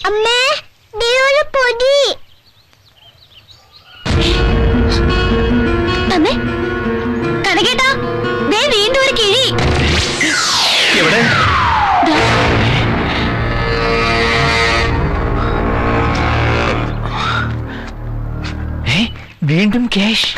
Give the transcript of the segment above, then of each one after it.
അമ്മേ ദേ ഒരു പൊടി അമ്മേ കനകേട്ടാ ദേ വീണ്ടും ഒരു കിഴി എവിടെ ദാ, ഏ വീണ്ടും ക്യാഷ്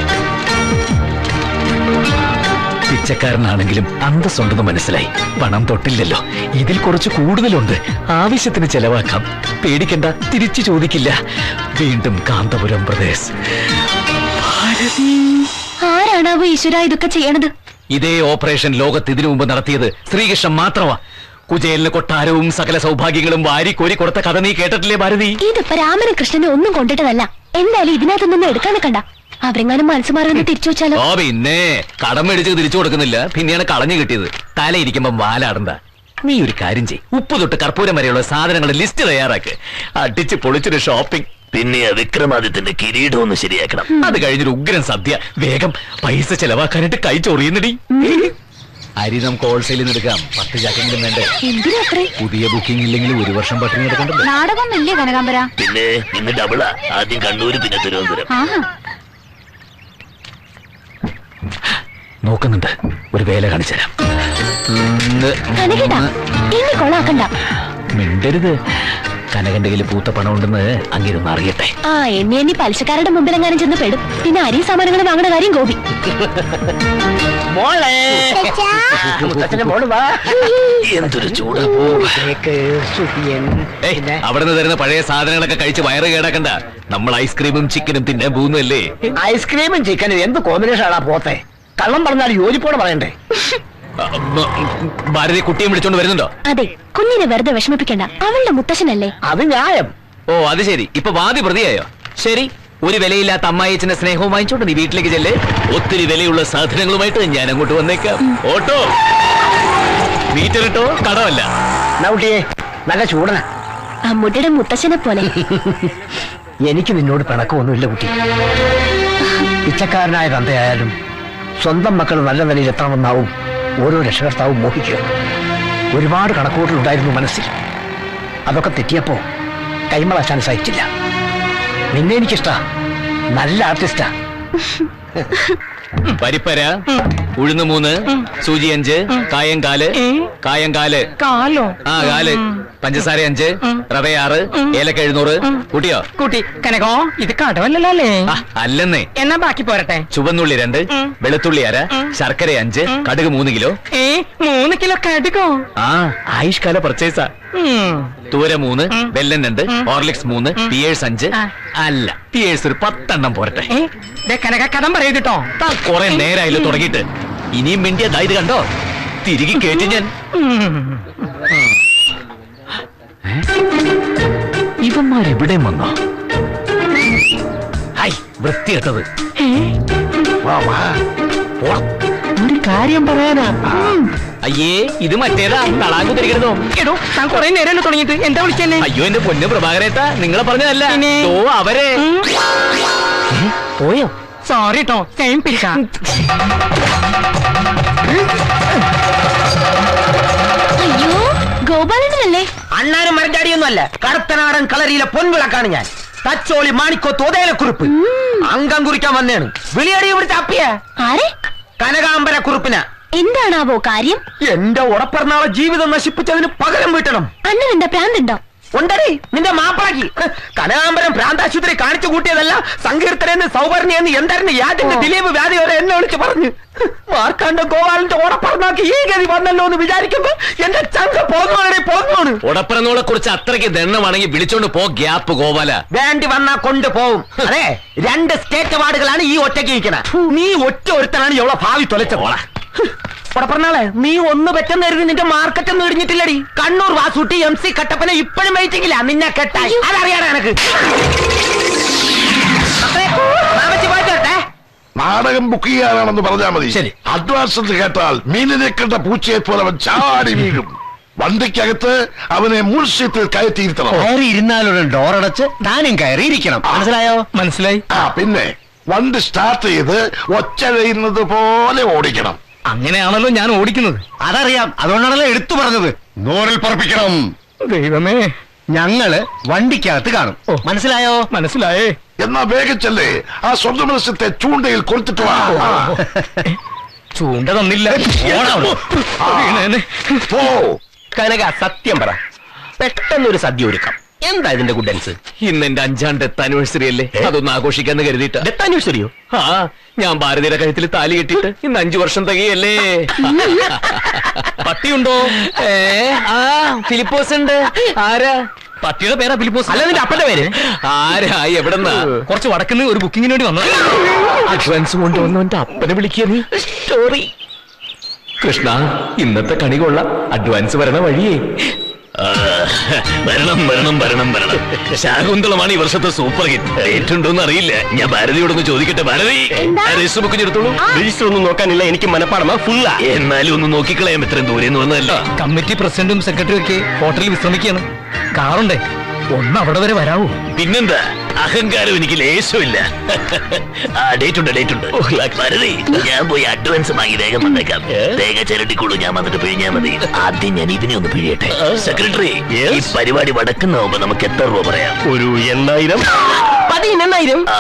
പിച്ചക്കാരനാണെങ്കിലും അന്തസ്സുണ്ടെന്ന് മനസ്സിലായി പണം തൊട്ടില്ലല്ലോ ഇതിൽ കുറച്ച് കൂടുതലുണ്ട് ആവശ്യത്തിന് ചെലവാക്കാം പേടിക്കണ്ട തിരിച്ചു ചോദിക്കില്ല വീണ്ടും കാന്തപുരം പ്രദേശ് ഭാരതി ആരാണാവോ ഈശ്വര ഇതൊക്കെ ചെയ്യണത് ഇതേ ഓപ്പറേഷൻ ലോകത്ത് ഇതിനു മുമ്പ് നടത്തിയത് ശ്രീകൃഷ്ണൻ മാത്രമാ കുചേലിന് കൊട്ടാരവും സകല സൗഭാഗ്യങ്ങളും വാരി കോരി കൊടുത്ത കഥ നീ കേട്ടിട്ടില്ലേ ഭാരതി ഇതിപ്പോ രാമനും കൃഷ്ണനും ഒന്നും കൊണ്ടിട്ടതല്ല എന്തായാലും ഇതിനകത്തൊന്നും എടുക്കാൻ നിൽക്കണ്ട അവരെങ്ങാനും മനസ്സ് മാറി തിരിച്ചു വെച്ചാലോ ഓ പിന്നെ കടം മേടിച്ച് തിരിച്ചു കൊടുക്കുന്നില്ല പിന്നെയാണ് കളഞ്ഞു കിട്ടിയത് തലയിരിക്കുമ്പം വാലാടണ്ട നീ ഒരു കാര്യം ചെയ് ഉപ്പ് തൊട്ട് കർപ്പൂരം വരെയുള്ള സാധനങ്ങളുടെ ലിസ്റ്റ് തയ്യാറാക്ക് അടിച്ച് പൊളിച്ചൊരു ഷോപ്പിംഗ് പിന്നെ ആ വിക്രമാദിത്യന്റെ കിരീടം ഒന്ന് ശരിയാക്കണം അത് കഴിഞ്ഞൊരു ഉഗ്രൻ സദ്യ വേഗം പൈസ ചെലവാക്കാനായിട്ട് കൈ ചൊറിയുന്നടി അരി നമുക്ക് ഹോൾസെയിലിൽ നിന്ന് എടുക്കാം പത്ത് ചാക്കെങ്കിലും വേണ്ടേ എന്തിനാ അത്രേ പുതിയ ബുക്കിംഗ് ഇല്ലെങ്കിൽ ഒരു വർഷം പട്ടിണി എടുക്കണ്ടല്ലോ നാടകം ഇല്ലേ കനകാമ്പര പിന്നെ ഇന്ന് ഡബിളാ ആദ്യം കണ്ണൂര് പിന്നെ തിരുവനന്തപുരം ആഹാ നോക്കുന്നുണ്ട് ഒരു വേല കാണിച്ചു തരാം കനകേട്ടാ ഇനി കൊള്ളാക്കണ്ട മിണ്ടരുത് കനകന്റെ കയ്യിൽ പൂത്ത പണം ഉണ്ടെന്ന് അങ്ങിരുന്ന് അറിയട്ടെ ആ എന്നെ എന്നെ പലിശക്കാരുടെ മുമ്പിൽ എങ്ങാനും ചെന്ന് പെടും പിന്നെ അരി സാമാനങ്ങൾ വാങ്ങണ കാര്യം ഗോപി മോളെ ചച്ചാ മുത്തച്ഛന്റെ മോള് വാ എന്തൊരു ചൂടാ കേക്ക് സുഖിയൻ പിന്നെ അവിടെ നിന്ന് തരുന്ന പഴയ സാധനങ്ങളൊക്കെ കഴിച്ച് വയറ് കേടാക്കണ്ട നമ്മൾ ഐസ്ക്രീമും ചിക്കനും തിന്നാൻ പോകുന്നല്ലേ ഐസ്ക്രീമും ചിക്കനും എന്ത് കോമ്പിനേഷൻ ആണാ പോത്തെ കള്ളം പറഞ്ഞാൽ യോജിപ്പോടെ പറയണ്ടേ ഭാരതി കുട്ടിയും വിളിച്ചോണ്ട് വരുന്നുണ്ടോ അതെ കുഞ്ഞിനെ വെറുതെ വിഷമിപ്പിക്കണ്ട അവളുടെ മുത്തശ്ശനല്ലേ അത് ന്യായം ഓ അത് ശരി ഇപ്പൊ വാദി പ്രതിയായോ ശരി ഒരു വിലയില്ലാത്ത അമ്മായിച്ചന്റെ സ്നേഹവും വാങ്ങിച്ചോണ്ട് നീ വീട്ടിലേക്ക് ചെല്ലേ ഒത്തിരി വിലയുള്ള സാധനങ്ങളുമായിട്ട് ഞാൻ അങ്ങോട്ട് വന്നേക്കാം ഓട്ടോ മീറ്റർ ഇട്ടോ കടമല്ല നൗട്ടിയെ നല്ല ചൂടന അമ്മൂട്ടിയുടെ മുത്തശ്ശനെ പോലെ എനിക്ക് നിന്നോട് പിണക്കമൊന്നുമില്ല കുട്ടി പിച്ചക്കാരനായ തന്തയായാലും സ്വന്തം മക്കൾ നല്ല നിലയിൽ എത്തണമെന്നാവും ഓരോ രക്ഷകർത്താവും മോഹിക്കുക ഒരുപാട് കണക്കുകൂട്ടലുണ്ടായിരുന്നു മനസ്സിൽ അതൊക്കെ തെറ്റിയപ്പോ കൈമളാശാൻ സഹിച്ചില്ല നിന്നെ എനിക്കിഷ്ടാ നല്ല ആർട്ടിസ്റ്റാ പരിപ്പര ഉഴുന്ന് മൂന്ന് സൂചി അഞ്ച് കായം കാല് കായം കാല് കാലോ ആ കാല് പഞ്ചസാര അഞ്ച് റവ ആറ് ഏലക്ക എഴുന്നൂറ് കൂട്ടിയോ കുട്ടി കനകോ ഇത് കടവല്ലല്ലോ അല്ലേ ആ അല്ലെന്നേ എന്നാ ബാക്കി പോരട്ടെ ചുവന്നുള്ളി രണ്ട് വെളുത്തുള്ളി അര ശർക്കര അഞ്ച് കടുക് മൂന്ന് കിലോ ഏ മൂന്ന് കിലോ കടുകോ ആ ആയുഷ്കാല പർച്ചേസാ ഉം. തൂര മൂന്ന് വെല്ലൻ രണ്ട് ഹോർലിക്സ് മൂന്ന് പിയേഴ്സ് അഞ്ച് ആ. അല്ല പിയേഴ്സ് ഒരു പത്തെണ്ണം പോരട്ടെ ഏ ദേ കനക കഥം പറയൂട്ടോ താ കൊറേ നേരായല്ലോ തുടങ്ങിയിട്ട് ഇനിയും മിണ്ടിയ ദാ ഇത് കണ്ടോ തിരികെ കേട്ടു ഞാൻ ഇവന്മാരെവിടെ വന്നോ ഹൈ വൃത്തിയിട്ടത് ഒരു കാര്യം പറയാനാ അയ്യേ ഇത് മറ്റേതാ തളാങ്കു തിരിക്കരുതോ എടോ താൻ കൊറേ നേരമല്ലോ തുടങ്ങിയിട്ട് എന്താ വിളിച്ചെന്നെ അയ്യോ എന്റെ പൊന്ന് പ്രഭാകരേട്ടാ നിങ്ങളെ പറഞ്ഞതല്ല പിന്നെ? ഓ അവരെ പോയോ സോറി കേട്ടോ സെയിം പിച്ച അയ്യോ ഗോപാലനല്ലേ അണ്ണാനും മരഞ്ചാടിയൊന്നുമല്ല കറുത്തനാടൻ കളരിയിലെ പൊൻവിളക്കാണ് ഞാൻ തച്ചോളി മാണിക്കോ തോതേലക്കുറിപ്പ് അംഗം കുറിക്കാൻ വന്നേണ് വിളിയടി ഇവിടുത്തെ അപ്പിയ ആരെ കനകാംബര കുറിപ്പിന എന്താണാവോ കാര്യം എന്റെ ഉടപ്പിറന്നാളെ ജീവിതം നശിപ്പിച്ചതിന് പകരം വീട്ടണം അണ്ണൻ എന്താ പ്രാന്തുണ്ടോ ഉണ്ടടി നിന്റെ മാപ്പാക്കി കനകാംബരം ഭ്രാന്താശുപത്രി കാണിച്ചു കൂട്ടിയതല്ല സങ്കീർത്തനെന്ന് സൗവർണിയെന്ന് എന്തായിരുന്നു യാതിന്റെ ദിലീപ് വ്യാധി വരെ എന്നെ വിളിച്ച് പറഞ്ഞു മാർക്കാണ്ട ഗോപാലന്റെ ഓടപ്പറന്നാക്കി ഈ ഗതി വന്നല്ലോ എന്ന് വിചാരിക്കുമ്പോ എന്റെ ചങ്ക പോന്നോണേ പോന്നോണ് ഉടപ്പിറന്നോളെ കുറിച്ച് അത്രയ്ക്ക് ദണ്ണമാണെങ്കിൽ വിളിച്ചോണ്ട് പോ ഗ്യാപ്പ് ഗോപാല വേണ്ടി വന്നാ കൊണ്ടുപോകും അതെ രണ്ട് സ്റ്റേറ്റ് അവാർഡുകളാണ് ഈ ഒറ്റയ്ക്ക് ഇരിക്കണ നീ ഒറ്റ ഒരുത്തനാണ് എവിടെ ഭാവി തൊലച്ചത് ഇവിടെ പറഞ്ഞാളെ നീ ഒന്ന് പറ്റെന്ന് കരുതി നിന്റെ മാർക്കറ്റ് ഒന്നും ഇടിഞ്ഞിട്ടില്ലടി കണ്ണൂർ വാസൂട്ടി എം സി കട്ടപ്പന ഇപ്പോഴും വെയിറ്റിംഗില്ല നിന്നെ കെട്ടായി അതറിയാടാ എനക്ക് മക്കളെ, മാമച്ചി പോയിട്ട് വരട്ടെ. നാടകം ബുക്ക് ചെയ്യാനാണെന്ന് പറഞ്ഞാൽ മതി ശരി. അഡ്വാൻസ് എന്ന് കേട്ടാൽ മീനിനെ കണ്ട പൂച്ചയെ പോലെ അവൻ ചാടി വീഴും വണ്ടിക്കകത്ത് അവനെ മുൻസീറ്റിൽ കയറ്റിയിരുത്തണം കയറി ഇരുന്നാലുള്ള ഡോറടച്ച് താനും കയറിയിരിക്കണം മനസ്സിലായോ മനസ്സിലായി ആ പിന്നെ വണ്ടി സ്റ്റാർട്ട് ചെയ്ത് ഒച്ചഴയുന്നത് പോലെ ഓടിക്കണം അങ്ങനെയാണല്ലോ ഞാൻ ഓടിക്കുന്നത് അതറിയാം അതുകൊണ്ടാണല്ലോ എടുത്തു പറഞ്ഞത് നോറിൽ പറപ്പിക്കണം ദൈവമേ ഞങ്ങള് വണ്ടിക്കകത്ത് കാണും മനസ്സിലായോ മനസ്സിലായേ എന്നാ വേഗച്ചല്ലേ ആ സ്വർണ്ണ മത്സ്യത്തെ ചൂണ്ടയിൽ കൊളുത്തിട്ട് വാ ആ, ചൂണ്ട തന്നില്ല ഓടാ അവിടെ. വീണേനെ. പോ കനക സത്യം പറ പെട്ടെന്നൊരു സദ്യ ഒരുക്കാം എന്താ ഇതിന്റെ ഗുഡൻസ് ഇന്ന് എന്റെ അഞ്ചാം ഡെത്ത് ആനിവേഴ്സറി അല്ലേ അതൊന്ന് ആഘോഷിക്കാന്ന് കരുതിയിട്ടാ ഡെത്ത് ആനിവേഴ്സറിയോ ആ ഞാൻ ഭാരതീയുടെ കഴുത്തിൽ താലി കെട്ടിട്ട് ഇന്ന് അഞ്ചു വർഷം തികയല്ലേ പട്ടിയുണ്ടോ ഏ ആ ഫിലിപ്പോസ് ഉണ്ട് ആരാ പട്ടിയുടെ പേരാ ഫിലിപ്പോസ് അല്ല നിന്റെ അപ്പന്റെ പേര് ആരാ എവിടെന്നാ കുറച്ച് വടക്കുന്ന് ഒരു ബുക്കിങ്ങിന് വേണ്ടി വന്നത് അഡ്വാൻസ് കൊണ്ടുവന്നവന്റെ അപ്പനെ വിളിക്കുക നീ സ്റ്റോറി കൃഷ്ണ ഇന്നത്തെ കണി കൊള്ളാം അഡ്വാൻസ് വരണ വഴിയേ വരണം വരണം വരണം വരണം ശാകുന്തളമാണ് ഈ വർഷത്തെ സൂപ്പർ ഹിറ്റ് ഡേറ്റ് ഉണ്ടോന്ന് അറിയില്ല ഞാൻ ഭാരതിയോടൊന്ന് ചോദിക്കട്ടെ ഭാരതി രജിസ്റ്റർ ബുക്ക് എടുത്തോളൂ രജിസ്റ്റർ ഒന്നും നോക്കാനില്ല എനിക്ക് മനപ്പാടമാ ഫുള്ളാ എന്നാലും ഒന്ന് നോക്കിക്കളയാം ഇത്രയും ദൂരെ നിന്ന് വന്നതല്ല കമ്മിറ്റി പ്രസിഡന്റും സെക്രട്ടറിയും ഒക്കെ ഹോട്ടലിൽ വിശ്രമിക്കുകയാണ് കാറുണ്ടേ ഒന്ന് അവിടെ വരെ വരാവോ പിന്നെന്താ അഹങ്കാരം എനിക്ക് ലേശമില്ല ആ ഡേറ്റ് ഉണ്ട് ഡേറ്റ് ഉണ്ട് ഭാരതി ഞാൻ പോയി അഡ്വാൻസ് വാങ്ങി വേഗം വന്നേക്കാം തേങ്ങ ചിരട്ടിക്കുള്ളൂ ഞാൻ വന്നിട്ട് പിഴിഞ്ഞാൽ മതി ആദ്യം ഞാൻ ഇതിനെ ഒന്ന് പിഴിയട്ടെ സെക്രട്ടറി ഈ പരിപാടി വടക്കുന്നാവുമ്പോ നമുക്ക് എത്ര രൂപ പറയാം ഒരു എണ്ണായിരം പതിനെണ്ണായിരം ആ.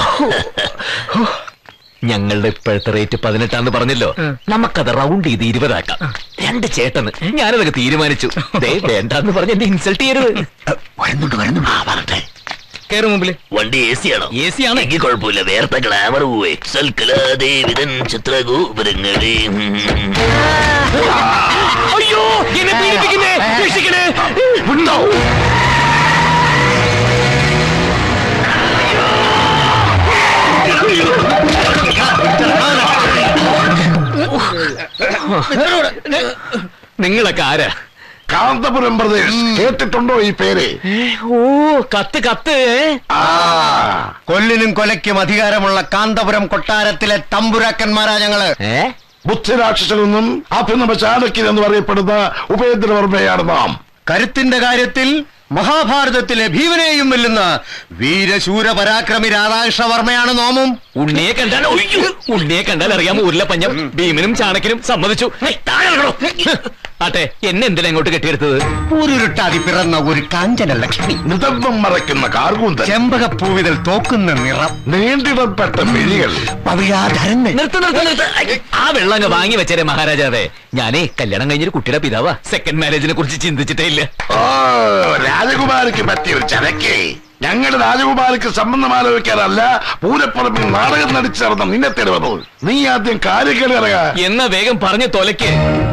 ഞങ്ങളുടെ ഇപ്പോഴത്തെ റേറ്റ് പതിനെട്ടാന്ന് പറഞ്ഞല്ലോ ഉം. നമുക്കത് റൗണ്ട് ചെയ്ത് ഇരുപതാക്കാം രണ്ട് ചേട്ടന് ഞാനതൊക്കെ തീരുമാനിച്ചു ദേ വേണ്ടാന്ന് പറഞ്ഞ് എന്നെ ഇൻസൾട്ട് ചെയ്യരുത് വരുന്നുണ്ട് വരുന്നുണ്ട് ആ പറഞ്ഞെ കയറും മുമ്പില് വണ്ടി എ സി ആണോ AC ആണ്. എങ്കിൽ കുഴപ്പമില്ല വേർത്ത ഗ്ലാമർ പോവേ സൽക്കലാദേവിതൻ ചിത്രഗോപുരങ്ങളെ അയ്യോ എന്നെ പീഡിപ്പിക്കുന്നേ രക്ഷിക്കണേ ഉണ്ടോ നിങ്ങളൊക്കെ ആരാ കാന്തപുരം പ്രദേശ് കേട്ടിട്ടുണ്ടോ ഈ പേര് ഓ കത്ത് കത്ത് ആ കൊല്ലിനും കൊലയ്ക്കും അധികാരമുള്ള കാന്തപുരം കൊട്ടാരത്തിലെ തമ്പുരാക്കന്മാരാ ഞങ്ങള് ബുദ്ധിരാക്ഷസനെന്നും അഭിനവ ചാണക്യൻ എന്ന് പറയപ്പെടുന്ന ഉപേന്ദ്രവർമ്മയാണ് നാം കരുത്തിന്റെ കാര്യത്തിൽ മഹാഭാരതത്തിലെ ഭീമനെയും വെല്ലുന്ന വീരശൂര പരാക്രമി രാധാകൃഷ്ണവർമ്മയാണ് നോമും ഉണ്ണിയെ കണ്ടാൽ ഒയ്യോ, ഉണ്ണിയെ കണ്ടാൽ അറിയാമോ ഉരുളപ്പഞ്ഞം ഭീമനും ചാണക്കിനും സമ്മതിച്ചു ഹേയ്, താഴെ ഇറങ്ങണോ? ആട്ടെ എന്നെ എന്തിനാ ഇങ്ങോട്ട് കെട്ടിയെടുത്തത് ഊരുരുട്ടാതി പിറന്ന ഒരു കാഞ്ചന ലക്ഷ്മി നിതർമ്മം മറയ്ക്കുന്ന കാർകൂന്തൽ ചെമ്പകപ്പൂവിതൽ തോക്കുന്ന നിറം നീണ്ടിടപ്പെട്ട മിഴികൾ പവിഴാധരങ്ങൾ നിർത്ത് നിർത്ത് നിർത്ത് ഐ, ആ വെള്ളം അങ്ങ് വാങ്ങി വെച്ചേരെ മഹാരാജാവേ ഞാനേ കല്യാണം കഴിഞ്ഞൊരു കുട്ടിയുടെ പിതാവാ സെക്കൻഡ് മാരേജിനെ കുറിച്ച് ചിന്തിച്ചിട്ടേ ഇല്ല ഓ രാജകുമാരിക്ക് പറ്റിയ ഒരു ചരക്കേ ഞങ്ങളുടെ രാജകുമാരിക്ക് സംബന്ധം ആലോചിക്കാനല്ല പൂരപ്പറമ്പിൽ നാടകം നടിച്ചു നടന്ന നിന്നെ തരുവന്നത് നീ ആദ്യം കാര്യങ്ങൾ ഇറങ്ങ എന്നാ വേഗം പറഞ്ഞു തൊലയ്ക്ക്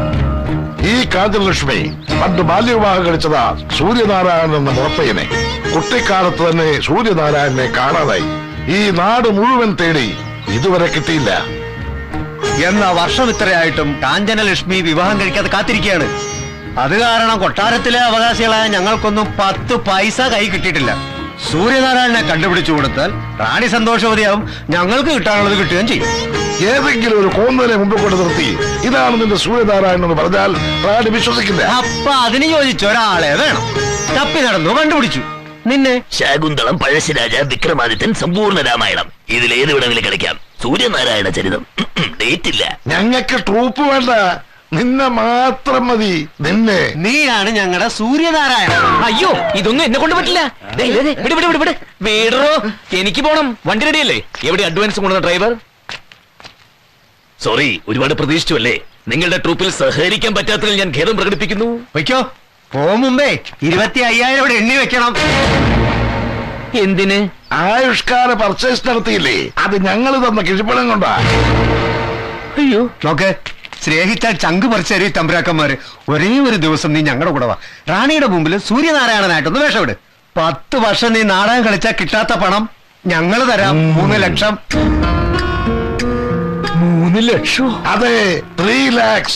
ഈ കാന്തലക്ഷ്മി പണ്ട് ബാല്യവിവാഹം കഴിച്ചതാ സൂര്യനാരായണൻ എന്ന മുറപ്പയ്യനെ കുട്ടിക്കാലത്ത് തന്നെ സൂര്യനാരായണനെ കാണാതായി ഈ നാട് മുഴുവൻ തേടി ഇതുവരെ കിട്ടിയില്ല എന്ന വർഷം ഇത്രയായിട്ടും കാഞ്ചനലക്ഷ്മി വിവാഹം കഴിക്കാതെ കാത്തിരിക്കുകയാണ് അത് കാരണം കൊട്ടാരത്തിലെ അവകാശികളായ ഞങ്ങൾക്കൊന്നും പത്ത് പൈസ കൈ കിട്ടിയിട്ടില്ല സൂര്യനാരായണനെ കണ്ടുപിടിച്ചു കൊടുത്താൽ റാണി സന്തോഷവതിയാവും ഞങ്ങൾക്ക് കിട്ടാനുള്ളത് കിട്ടുകയും ചെയ്യും ഏതെങ്കിലും ഒരു കോന്നനെ മുമ്പ് കൊണ്ട് നിർത്തി ഇതാണ് നിന്റെ സൂര്യനാരായണൻ എന്ന് പറഞ്ഞാൽ റാണി വിശ്വസിക്കില്ല അപ്പൊ അതിന് ചോദിച്ച ഒരാളെ വേണം തപ്പി നടന്നു കണ്ടുപിടിച്ചു നിന്നെ ശാകുന്തളം പഴശ്ശിരാജ വിക്രമാദിത്യൻ സമ്പൂർണ്ണ രാമായണം ഇതിലേത് വേണമെങ്കിലും കളിക്കാം സൂര്യനാരായണ ചരിതം ഡേറ്റ് ഇല്ല ഞങ്ങൾക്ക് ട്രൂപ്പ് വേണ്ട നിന്നെ മാത്രം മതി നിന്നെ നീയാണ് ഞങ്ങളുടെ സൂര്യനാരായണൻ അയ്യോ ഇതൊന്നും എന്നെ കൊണ്ട് പറ്റില്ല ദേ, ദേ, ദേ, വിട് വിട് വിട് വിട് വീടറോ എനിക്ക് പോണം വണ്ടി റെഡിയല്ലേ എവിടെ അഡ്വാൻസ് കൊണ്ടുവന്ന ഡ്രൈവർ സോറി ഒരുപാട് പ്രതീക്ഷിച്ചു അല്ലേ നിങ്ങളുടെ ട്രൂപ്പിൽ സഹകരിക്കാൻ പറ്റാത്തതിൽ ഞാൻ ഖേദം പ്രകടിപ്പിക്കുന്നു വയ്ക്കോ പോ മുമ്പേ ഇരുപത്തി അയ്യായിരം ഇവിടെ എണ്ണി വെക്കണം എന്തിന് ആയുഷ്കാല പർച്ചേസ് നടത്തിയില്ലേ അത് ഞങ്ങൾ തന്ന കിഴിപ്പണം കൊണ്ടാ അയ്യോ നോക്ക് സ്നേഹിച്ചാൽ ചങ്ക് പറിച്ചേരി തമ്പുരാക്കന്മാര് ഒരേ ഒരു ദിവസം നീ ഞങ്ങളുടെ കൂടെ വാ റാണിയുടെ മുമ്പിൽ സൂര്യനാരായണനായിട്ടൊന്ന് വേഷമിട് പത്ത് വർഷം നീ നാടകം കളിച്ചാൽ കിട്ടാത്ത പണം ഞങ്ങൾ തരാം മൂന്ന് ലക്ഷം മൂന്ന് ലക്ഷം അതെ ത്രീ ലാക്സ്